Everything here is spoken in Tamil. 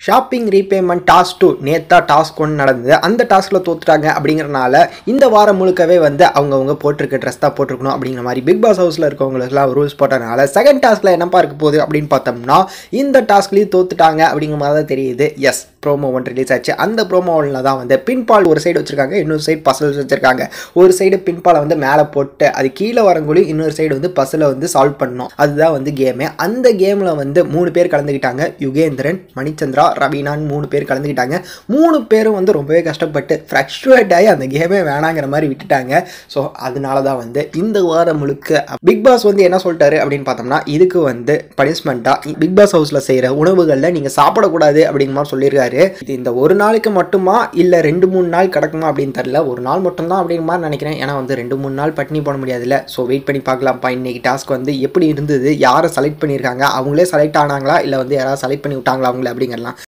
ஷாப்பிங் ரீபேமெண்ட் டாஸ்க் டூ நேத்தா டாஸ்க் ஒன்று நடந்தது அந்த டாஸ்கில் தோத்துட்டாங்க அப்படிங்கிறனால இந்த வாரம் முழுக்கவே வந்து அவங்கவுங்க போட்டிருக்க ட்ரெஸ் தான் போட்டிருக்கணும் அப்படிங்கிற மாதிரி பிக் பாஸ் ஹவுஸில் இருக்கவங்களுக்குலாம் ரூல்ஸ் போட்டனால செகண்ட் டாஸ்கில் என்னப்பா இருக்க போகுது அப்படின்னு பார்த்தோம்னா இந்த டாஸ்க்லேயும் தோத்துட்டாங்க அப்படிங்கிற மாதிரி தான் தெரியுது எஸ் ப்ரோமோ ஒன் ரிலீஸ் ஆச்சு அந்த ப்ரோமோவில் தான் வந்து பின்பால் ஒரு சைடு வச்சுருக்காங்க இன்னொரு சைடு பசல்ஸ் வச்சுருக்காங்க ஒரு சைடு பின்பாலை வந்து மேலே போட்டு அது கீழே வரங்குள்ளி இன்னொரு சைடு வந்து பசிலை வந்து சால்வ் பண்ணணும் அதுதான் வந்து கேமு அந்த கேமில் வந்து மூணு பேர் கலந்துக்கிட்டாங்க யுகேந்திரன் மணிச்சந்திரா ரவீனான்னு மூணு பேர் கலந்துக்கிட்டாங்க மூணு பேரும் வந்து ரொம்பவே கஷ்டப்பட்டு ஃப்ரஸ்ட்ரேட் ஆகி அந்த கேமே வேணாங்கிற மாதிரி விட்டுட்டாங்க ஸோ அதனால தான் வந்து இந்த வாரம் முழுக்க பிக் பாஸ் வந்து என்ன சொல்லிட்டாரு அப்படின்னு பார்த்தோம்னா இதுக்கு வந்து பனிஷ்மெண்ட்டாக பிக் பாஸ் ஹவுஸில் செய்கிற உணவுகளில் நீங்கள் சாப்பிடக்கூடாது அப்படிங்கிற மாதிரி சொல்லியிருக்காரு இது இந்த ஒரு நாளைக்கு மட்டுமா இல்லை ரெண்டு மூணு நாள் கிடக்குமா அப்படின்னு தெரில ஒரு நாள் மட்டும்தான் அப்படிங்கிற மாதிரி நினைக்கிறேன் ஏன்னா வந்து ரெண்டு மூணு நாள் பட்டினி போட முடியாதுல்ல ஸோ வெயிட் பண்ணி பார்க்கலாம்ப்பா இன்னைக்கு டாஸ்க் வந்து எப்படி இருந்தது யாரை செலக்ட் பண்ணியிருக்காங்க அவங்களே செலக்ட் ஆனாங்களா இல்லை வந்து யாராவது செலக்ட் பண்ணி விட்டாங்களா அவங்கள அப்படிங்கிறலாம்